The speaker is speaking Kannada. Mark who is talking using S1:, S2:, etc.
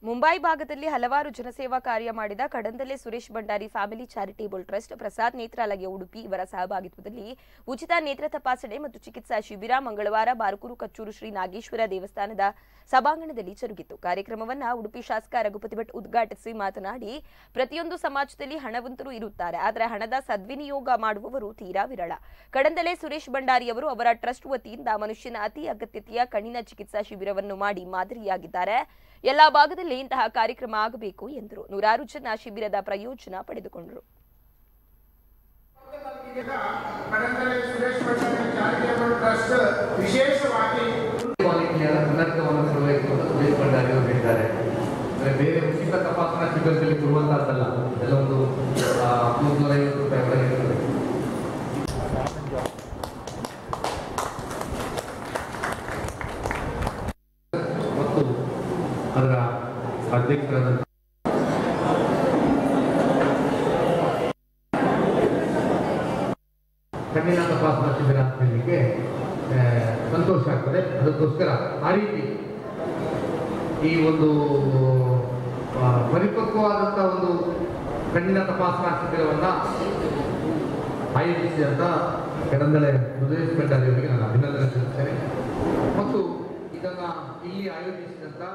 S1: ಮುಂಬೈ ಭಾಗದಲ್ಲಿ ಹಲವಾರು ಜನಸೇವಾ ಕಾರ್ಯ ಮಾಡಿದ Kadandale Suresh Bhandari family charitable trust Prasad Netralaya Udupi ಇವರ ಸಹಭಾಗಿತ್ವದಲ್ಲಿ ಉಚಿತ ನೇತ್ರ ತಪಾಸಣೆ ಮತ್ತು ಚಿಕಿತ್ಸಾ ಶಿಬಿರ ಮಂಗಳವಾರ ಬಾರಕೂರು ಕಚ್ಚೂರು ಶ್ರೀ ನಾಗೇಶ್ವರ ದೇವಸ್ಥಾನದ ಸಭಾಂಗಣದಲ್ಲಿ ಜರುಗಿತು ಕಾರ್ಯಕ್ರಮವನ್ನ ಉಡುಪಿ ಶಾಸಕ ರಘುಪತಿ ಭಟ್ ಉದ್ಘಾಟಿಸಿ ಮಾತನಾಡಿ ಪ್ರತಿಯೊಂದು ಸಮಾಜದಲ್ಲಿ ಹಣವಂತರು ಇರುತ್ತಾರೆ ಆದರೆ ಹಣದ ಸದ್ವಿನಿಯೋಗ ಮಾಡುವವರು ತೀರಾ ವಿರಳ ಕಡಂದಲೆ ಸುರೇಶ್ ಭಂಡಾರಿ ಅವರು ಅವರ ಟ್ರಸ್ಟ್ ವತಿಯಿಂದ ಮನುಷ್ಯನ ಅತಿ ಅಗತ್ಯತೆಯ ಕಣ್ಣಿನ ಚಿಕಿತ್ಸಾ ಶಿಬಿರವನ್ನು ಮಾಡಿ ಮಾದರಿಯಾಗಿದ್ದಾರೆ ಎಲ್ಲಾ ಭಾಗದಲ್ಲಿ ಇಂತಹ ಕಾರ್ಯಕ್ರಮ ಆಗಬೇಕು ಎಂದರು ನೂರಾರು ಜನ ಶಿಬಿರದ ಪ್ರಯೋಜನ ಪಡೆದುಕೊಂಡರು
S2: ಕಡಂದಲೆ ಸುರೇಶ್ ಭಂಡಾರಿ ಚಾರಿಟೇಬಲ್ ಟ್ರಸ್ಟ್ ವಿಶೇಷವಾಗಿ
S3: ಕ್ವಾಲಿಟಿಯ ಕನ್ನಡಕವನ್ನು ಕೊಡಬೇಕು ಅಂತ ಸುರೇಶ್ ಭಂಡಾರಿ ಅವರು ಹೇಳಿದ್ದಾರೆ ಅಂದರೆ ಬೇರೆ ಉಚಿತ ತಪಾಸಣಾ ಶಿಬಿರದಲ್ಲಿ ಕೊಡುವಂತಹದ್ದಲ್ಲ ಇದೆಲ್ಲ ಒಂದು ಆ, ಮುನ್ನೂರ ಐವತ್ತು ರೂಪಾಯಿ ಒಳಗೆ ಇರ್ತದೆ ಮತ್ತು ಅದರ ಅಧ್ಯಕ್ಷರಾದಂಥ ಕಣ್ಣಿನ ತಪಾಸಣಾ ಶಿಬಿರ ಅಂತ ಹೇಳಲಿಕ್ಕೆ ಆ, ಸಂತೋಷ ಆಗ್ತದೆ ಅದಕ್ಕೋಸ್ಕರ ಆ ರೀತಿ ಈ ಒಂದು ಆ, ಪರಿಪಕ್ವವಾದಂಥ ಒಂದು ಕಣ್ಣಿನ ತಪಾಸಣಾ ಶಿಬಿರವನ್ನು ಆಯೋಜಿಸಿದಂಥ ಕೆಡಂದಳೆ ಸುರೇಶ್ ಭಂಡಾರಿ ಅವರಿಗೆ ನಾನು ಅಭಿನಂದನೆ ಸಲ್ಲಿಸ್ತೇನೆ ಮತ್ತು ಇದನ್ನು ಇಲ್ಲಿ ಆಯೋಜಿಸಿದಂಥ